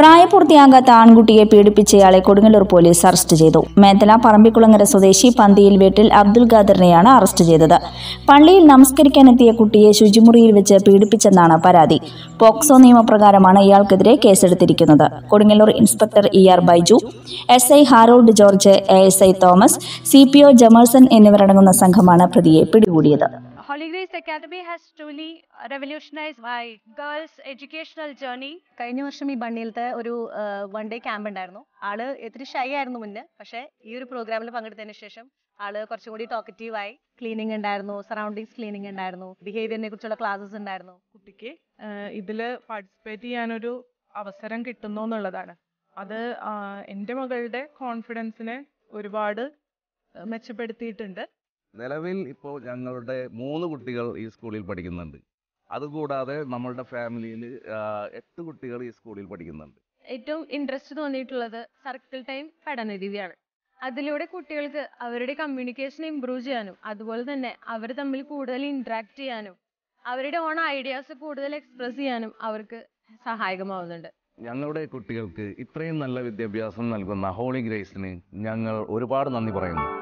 പ്രായപൂർത്തിയാകാത്ത ആൺകുട്ടിയെ പീഡിപ്പിച്ചയാളെ കൊടുങ്ങല്ലൂർ പോലീസ് അറസ്റ്റ് ചെയ്തു മേത്തല പറമ്പിക്കുളങ്ങര സ്വദേശി പന്തിയിൽ വീട്ടിൽ അബ്ദുൽ ഖാദറിനെയാണ് അറസ്റ്റ് ചെയ്തത് പള്ളിയിൽ നമസ്കരിക്കാനെത്തിയ കുട്ടിയെ ശുചിമുറിയിൽ വെച്ച് പീഡിപ്പിച്ചെന്നാണ് പരാതി പോക്സോ നിയമപ്രകാരമാണ് ഇയാൾക്കെതിരെ കേസെടുത്തിരിക്കുന്നത് Kodungallur inspector E R Baiju S I Harold George A S I Thomas C P O Jamerson എന്നിവരടങ്ങുന്ന സംഘമാണ് പ്രതിയെ പിടികൂടിയത് Holy Grace Academy has truly revolutionized my girls' educational journey. കഴിഞ്ഞ വർഷം ഈ ബണ്ണിയിലത്തെ ഒരു വൺ ഡേ ക്യാമ്പ് ഉണ്ടായിരുന്നു ആള് ഇത്തിരി ഷൈ ആയിരുന്നു മുന്നേ പക്ഷേ ഈ ഒരു പ്രോഗ്രാമിൽ പങ്കെടുത്തതിന് ശേഷം ആള് കുറച്ചും കൂടി ടോക്കറ്റീവ് ആയി ക്ലീനിങ് ഉണ്ടായിരുന്നു സറൗണ്ടിങ്സ് ക്ലീനിങ് ഉണ്ടായിരുന്നു ബിഹേവിയറിനെ കുറിച്ചുള്ള ക്ലാസ്സസ് ഉണ്ടായിരുന്നു കുട്ടിക്ക് ഇതിൽ പാർട്ടിസിപ്പേറ്റ് ചെയ്യാനൊരു അവസരം കിട്ടുന്നു എന്നുള്ളതാണ് അത് ആഹ് എൻ്റെ മകളുടെ കോൺഫിഡൻസിനെ ഒരുപാട് ആഹ് മെച്ചപ്പെടുത്തിയിട്ടുണ്ട് നിലവിൽ ഇപ്പോൾ ഞങ്ങളുടെ മൂന്ന് കുട്ടികൾ ഈ സ്കൂളിൽ പഠിക്കുന്നുണ്ട് അതുകൂടാതെ നമ്മളുടെ ഫാമിലിയിൽ എട്ട് കുട്ടികൾ ഈ സ്കൂളിൽ പഠിക്കുന്നുണ്ട് ഏറ്റവും ഇൻട്രസ്റ്റ് തോന്നിയിട്ടുള്ളത് സർക്കിൾ ടൈം പഠന രീതിയാണ് അതിലൂടെ കുട്ടികൾക്ക് അവരുടെ കമ്മ്യൂണിക്കേഷൻ ഇമ്പ്രൂവ് ചെയ്യാനും അതുപോലെ തന്നെ അവർ തമ്മിൽ കൂടുതൽ ഇന്ററാക്ട് ചെയ്യാനും അവരുടെ ഓൺ ഐഡിയാസ് കൂടുതൽ എക്സ്പ്രസ് ചെയ്യാനും അവർക്ക് സഹായകമാവുന്നുണ്ട് ഞങ്ങളുടെ കുട്ടികൾക്ക് ഇത്രയും നല്ല വിദ്യാഭ്യാസം നൽകുന്ന ഹോളി ഗ്രേസിന് ഞങ്ങൾ ഒരുപാട് നന്ദി പറയുന്നു